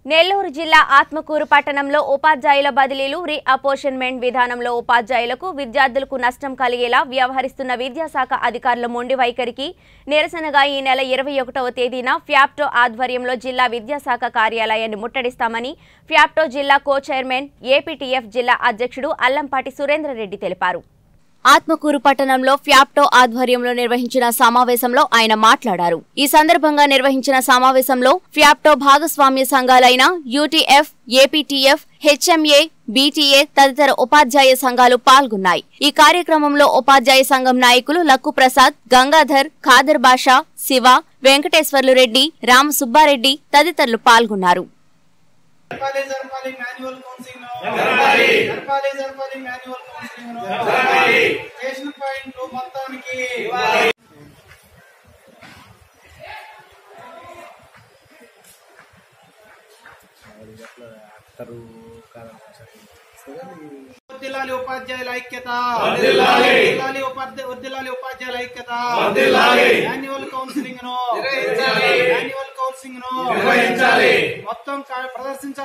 నెల్లూరు జిల్లా ఆత్మకూరు పట్టణంలో ఉపాధ్యాయుల బదిలీలు రీ అపోర్షన్మెంట్ విధానంలో ఉపాధ్యాయులకు విద్యార్థులకు నష్టం కలిగేలా వ్యవహరిస్తున్న విద్యాశాఖ అధికారుల మొండి వైఖరికి నిరసనగా ఈ నెల ఇరవై ఒకటవ తేదీన ఫ్యాప్టో ఆధ్వర్యంలో జిల్లా విద్యాశాఖ కార్యాలయాన్ని ముట్టడిస్తామని ఫ్యాప్టో జిల్లా కో చైర్మన్ ఏపీటీఎఫ్ జిల్లా అధ్యక్షుడు అల్లంపాటి సురేంద్రరెడ్డి తెలిపారు ఆత్మకూరు పట్టణంలో ఫ్యాప్టో ఆధ్వర్యంలో నిర్వహించిన సమావేశంలో ఆయన మాట్లాడారు ఈ సందర్భంగా నిర్వహించిన సమావేశంలో ఫ్యాప్టో భాగస్వామ్య సంఘాలైన యూటీఎఫ్ ఏపీటీఎఫ్ హెచ్ఎంఏ బీటీఏ తదితర ఉపాధ్యాయ సంఘాలు పాల్గొన్నాయి ఈ కార్యక్రమంలో ఉపాధ్యాయ సంఘం నాయకులు లక్కు ప్రసాద్ గంగాధర్ ఖాదర్ బాషా శివ వెంకటేశ్వర్లు రెడ్డి రామ సుబ్బారెడ్డి తదితరులు పాల్గొన్నారు జరపాలి జరపాలి మాన్యువల్ కౌన్సిలింగ్ జరపాలి జరపాలి జరపాలి మాన్యువల్ కౌన్సిలింగ్ జరపాలి స్టేషన్ పాయింట్లు మొత్తానికి వర్ధిల్లాలి ఉపాధ్యాయుల ఐక్యత వర్ధిల్లాలి ఉపాధ్యాయ వర్ధిల్లాలి ఉపాధ్యాయుల ఐక్యత మాన్యువల్ కౌన్సిలింగ్ ను మాన్యువల్ కౌన్సిలింగ్ ను మొత్తం కా- ప్రదర్శించాలి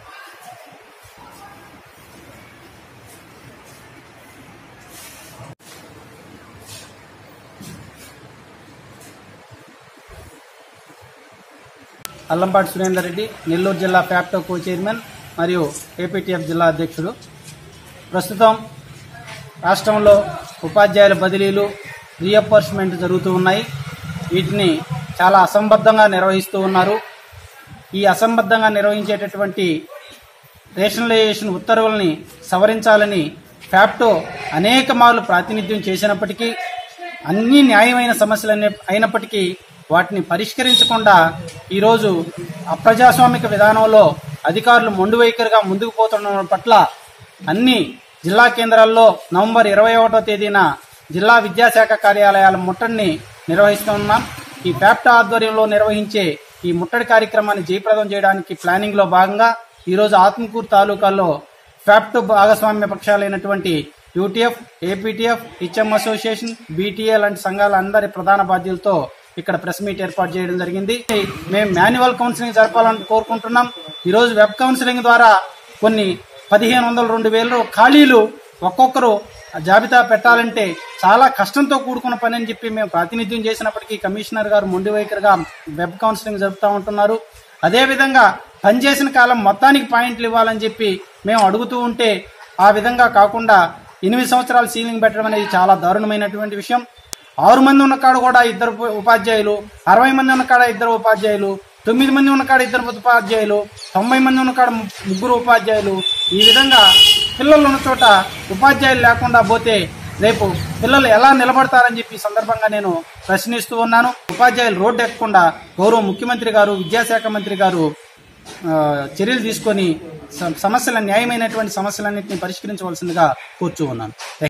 అల్లంపాటి సురేందర్ రెడ్డి నెల్లూరు జిల్లా ఫ్యాప్టో కో చైర్మన్ మరియు ఏపీటీఎఫ్ జిల్లా అధ్యక్షుడు ప్రస్తుతం రాష్ట్రంలో ఉపాధ్యాయుల బదిలీలు రీఎంబర్స్మెంట్ జరుగుతూ ఉన్నాయి వీటిని చాలా అసంబద్ధంగా నిర్వహిస్తూ ఉన్నారు ఈ అసంబద్ధంగా నిర్వహించేటటువంటి రేషనలైజేషన్ ఉత్తర్వుల్ని సవరించాలని ఫ్యాప్టో అనేక మార్లు ప్రాతినిధ్యం చేసినప్పటికీ అన్ని న్యాయమైన సమస్యలు అనే- అయినప్పటికీ వాటిని పరిష్కరించకుండా ఈరోజు అప్రజాస్వామిక విధానంలో అధికారులు మొండు వైఖరిగా ముందుకు పోతుండడం పట్ల అన్ని జిల్లా కేంద్రాల్లో నవంబర్ ఇరవై ఒకటో తేదీన జిల్లా విద్యాశాఖ కార్యాలయాల ముట్టడిని నిర్వహిస్తున్నాం ఈ ఫ్యాప్టా ఆధ్వర్యంలో నిర్వహించే ఈ ముట్టడి కార్యక్రమాన్ని జయప్రదం చేయడానికి ప్లానింగ్ లో భాగంగా ఈరోజు ఆత్మకూరు తాలూకాలో ఫ్యాప్టో భాగస్వామ్య పక్షాలైనటువంటి UTF APTF HM association BTA లాంటి సంఘాల అందరి ప్రధాన బాధ్యులతో ఇక్కడ ప్రెస్ మీట్ ఏర్పాటు చేయడం జరిగింది మేము మాన్యువల్ కౌన్సిలింగ్ జరపాలని కోరుకుంటున్నాం ఈరోజు వెబ్ కౌన్సిలింగ్ ద్వారా కొన్ని పదిహేను వందల రెండు వేలు ఖాళీలు ఒక్కొక్కరు జాబితా పెట్టాలంటే చాలా కష్టంతో కూడుకున్న పని అని చెప్పి మేము ప్రాతినిధ్యం చేసినప్పటికీ కమిషనర్ గారు మొండి వైఖరిగా వెబ్ కౌన్సిలింగ్ జరుపుతూ ఉంటున్నారు అదేవిధంగా పనిచేసిన కాలం మొత్తానికి పాయింట్లు ఇవ్వాలని చెప్పి మేము అడుగుతూ ఉంటే ఆ విధంగా కాకుండా ఎనిమిది సంవత్సరాలు సీలింగ్ పెట్టడం అనేది చాలా దారుణమైనటువంటి విషయం ఆరు మంది ఉన్న కాడ కూడా ఇద్దరు ఉప- ఉపాధ్యాయులు అరవై మంది ఉన్న కాడ ఇద్దరు ఉపాధ్యాయులు తొమ్మిది మంది ఉన్న కాడ ఇద్దరు ఉపాధ్యాయులు తొంభై మంది ఉన్న కాడ ము- ముగ్గురు ఉపాధ్యాయులు ఈ విధంగా పిల్లలు ఉన్న చోట ఉపాధ్యాయులు లేకుండా పోతే రేపు పిల్లలు ఎలా నిలబడతారని చెప్పి ఈ సందర్భంగా నేను ప్రశ్నిస్తూ ఉన్నాను ఉపాధ్యాయులు రోడ్డు ఎక్కకుండా గౌరవ ముఖ్యమంత్రి గారు విద్యాశాఖ మంత్రి గారు ఆ, చర్యలు తీసుకొని స- సమస్యల న్యాయమైనటువంటి సమస్యలన్నింటినీ పరిష్కరించవలసిందిగా కోరుచూ ఉన్నాను